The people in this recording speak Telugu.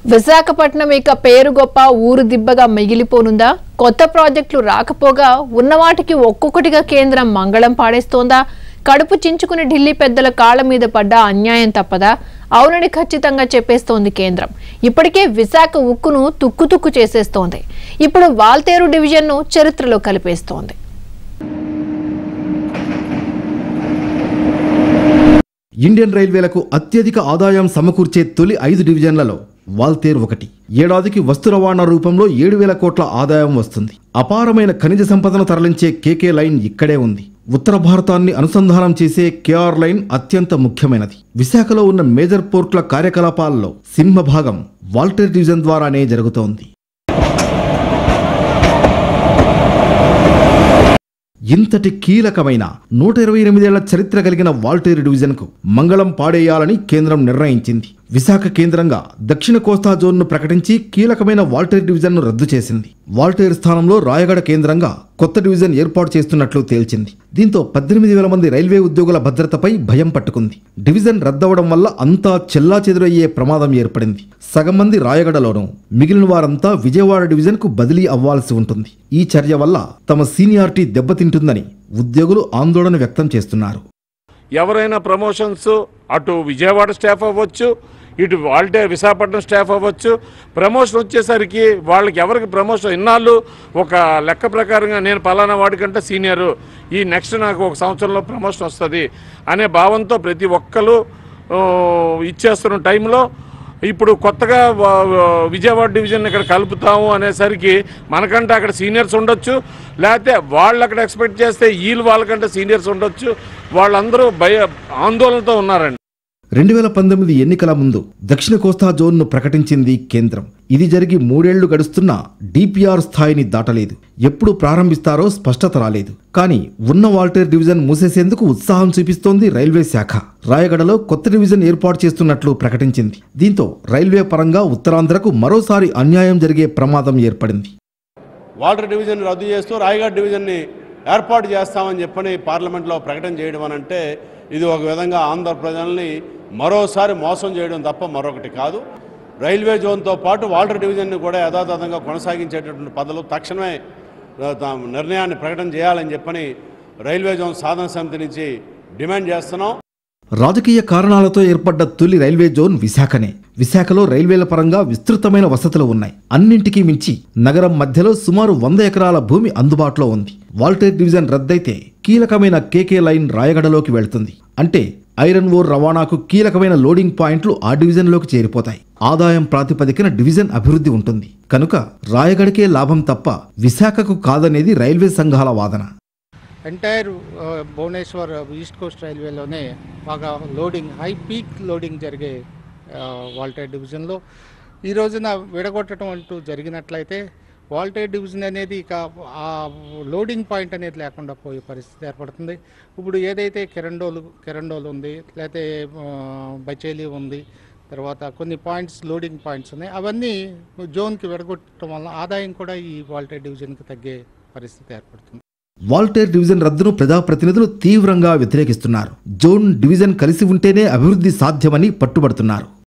విశాఖపట్నం ఇక పేరు గొప్ప ఊరు దిబ్బగా మిగిలిపోనుందా కొత్త ప్రాజెక్టులు రాకపోగా ఉన్నవాటికి ఒక్కొక్కటిగా కేంద్రం మంగళం పాడేస్తోందా కడుపు చించుకుని ఢిల్లీ పెద్దల కాళ్ల మీద పడ్డ అన్యాయం తప్పదా అవునని ఖచ్చితంగా చెప్పేస్తోంది కేంద్రం ఇప్పటికే విశాఖ ఉక్కును తుక్కు తుక్కు చేసేస్తోంది ఇప్పుడు వాల్తేరు డివిజన్ను చరిత్రలో కలిపేస్తోంది ఇండియన్ రైల్వేలకు అత్యధిక ఆదాయం సమకూర్చే తొలి ఐదు డివిజన్లలో వాల్తేర్ ఒకటి ఏడాదికి వస్తు రవాణా రూపంలో ఏడు వేల కోట్ల ఆదాయం వస్తుంది అపారమైన ఖనిజ సంపదను తరలించే కేకే లైన్ ఇక్కడే ఉంది ఉత్తర భారతాన్ని అనుసంధానం చేసే కేఆర్ లైన్ అత్యంత ముఖ్యమైనది విశాఖలో ఉన్న మేజర్ పోర్ట్ల కార్యకలాపాల్లో సింహభాగం వాల్టేర్ డివిజన్ ద్వారానే జరుగుతోంది ఇంతటి కీలకమైన నూట ఇరవై ఎనిమిదేళ్ల చరిత్ర కలిగిన వాల్టేరు డివిజన్కు మంగళం పాడేయాలని కేంద్రం నిర్ణయించింది విశాఖ కేంద్రంగా దక్షిణ కోస్తా జోన్ను ప్రకటించి కీలకమైన వాల్టేర్ డివిజన్ను రద్దు చేసింది వాల్టేరు స్థానంలో రాయగడ కేంద్రంగా కొత్త డివిజన్ ఏర్పాటు చేస్తున్నట్లు తేల్చింది దీంతో పద్దెనిమిది వేల మంది రైల్వే ఉద్యోగుల భద్రతపై భయం పట్టుకుంది డివిజన్ రద్దవడం వల్ల అంతా చెల్లా చెదురయ్యే ప్రమాదం ఏర్పడింది సగం మంది రాయగడలోనూ మిగిలిన వారంతా విజయవాడ డివిజన్కు బదిలీ అవ్వాల్సి ఉంటుంది ఈ చర్య వల్ల తమ సీనియారిటీ దెబ్బతింటుందని ఉద్యోగులు ఆందోళన వ్యక్తం చేస్తున్నారు ఎవరైనా ప్రమోషన్స్ అటు విజయవాడ స్టాఫ్ అవ్వచ్చు ఇటు వాల్టే విశాఖపట్నం స్టాఫ్ అవ్వచ్చు ప్రమోషన్ వచ్చేసరికి వాళ్ళకి ఎవరికి ప్రమోషన్ ఇన్నాళ్ళు ఒక లెక్క ప్రకారంగా నేను పలానా వాడికంటే సీనియరు ఈ నెక్స్ట్ నాకు ఒక సంవత్సరంలో ప్రమోషన్ వస్తుంది అనే భావంతో ప్రతి ఒక్కరు ఆ, ఇచ్చేస్తున్న టైంలో ఇప్పుడు కొత్తగా వ- వ- విజయవాడ డివిజన్ ఇక్కడ కలుపుతాము అనేసరికి మనకంటే అక్కడ సీనియర్స్ ఉండొచ్చు లేకపోతే వాళ్ళు అక్కడ ఎక్స్పెక్ట్ చేస్తే వీళ్ళు వాళ్ళకంటే సీనియర్స్ ఉండొచ్చు వాళ్ళందరూ భయ ఆందోళనతో ఉన్నారండి రెండు వేల పంతొమ్మిది ఎన్నికల ముందు దక్షిణ కోస్తా జోన్ను ప్రకటించింది కేంద్రం ఇది జరిగి మూడేళ్లు గడుస్తున్నా డిపిఆర్ స్థాయిని దాటలేదు ఎప్పుడు ప్రారంభిస్తారో స్పష్టత రాలేదు కానీ ఉన్న వాల్టేర్ డివిజన్ మూసేసేందుకు ఉత్సాహం చూపిస్తోంది రైల్వే శాఖ రాయగడలో కొత్త డివిజన్ ఏర్పాటు చేస్తున్నట్లు ప్రకటించింది దీంతో రైల్వే పరంగా ఉత్తరాంధ్రకు మరోసారి అన్యాయం జరిగే ప్రమాదం ఏర్పడింది వాటర్ డివిజన్ రద్దు చేస్తూ రాయగఢ్ డివిజన్ని ఏర్పాటు చేస్తామని చెప్పని పార్లమెంట్లో ప్రకటన చేయడం అని అంటే ఇది ఒక విధంగా ఆంధ్ర ప్రజల్ని మరోసారి మోసం చేయడం తప్ప మరొకటి కాదు రైల్వే జోన్తో పాటు వాటర్ డివిజన్ని కూడా యథాతథంగా కొనసాగించేటటువంటి పద్ధతులు తక్షణమే ఆ, తా- నిర్ణయాన్ని ప్రకటన చేయాలని చెప్పని రైల్వే జోన్ సాధన సమితి నుంచి డిమాండ్ చేస్తున్నాం రాజకీయ కారణాలతో ఏర్పడ్డ తొలి రైల్వే జోన్ విశాఖనే విశాఖలో రైల్వేల పరంగా విస్తృతమైన వసతులు ఉన్నాయి అన్నింటికీ మించి నగరం మధ్యలో సుమారు వంద ఎకరాల భూమి అందుబాటులో ఉంది వాల్టేర్ డివిజన్ రద్దయితే కీలకమైన కేకే లైన్ రాయగడలోకి వెళ్తుంది అంటే ఐరన్ ఓర్ రవాణాకు కీలకమైన లోడింగ్ పాయింట్లు ఆ డివిజన్లోకి చేరిపోతాయి ఆదాయం ప్రాతిపదికన డివిజన్ అభివృద్ధి ఉంటుంది కనుక రాయగడకే లాభం తప్ప విశాఖకు కాదనేది రైల్వే సంఘాల వాదన ఎంటైర్ భువనేశ్వర్ ఈస్ట్ కోస్ట్ రైల్వేలోనే బాగా లోడింగ్ హై పీక్ లోడింగ్ జరిగే వాల్టేర్ డివిజన్లో ఈ రోజున విడగొట్టడం అంటూ జరిగినట్లయితే వాల్టేర్ డివిజన్ అనేది ఇక ఆ లోడింగ్ పాయింట్ అనేది లేకుండా పోయే పరిస్థితి ఏర్పడుతుంది ఇప్పుడు ఏదైతే కెరండోలు కెరండోలు ఉంది లేకపోతే ఆ, బచేలి ఉంది తర్వాత కొన్ని పాయింట్స్ లోడింగ్ పాయింట్స్ ఉన్నాయి అవన్నీ జోన్కి విడగొట్టడం వల్ల ఆదాయం కూడా ఈ వాల్టేర్ డివిజన్కి తగ్గే పరిస్థితి ఏర్పడుతుంది వాల్టేర్ డివిజన్ రద్దును ప్రజాప్రతినిధులు తీవ్రంగా వ్యతిరేకిస్తున్నారు జోన్ డివిజన్ కలిసి ఉంటేనే అభివృద్ధి సాధ్యమని పట్టుబడుతున్నారు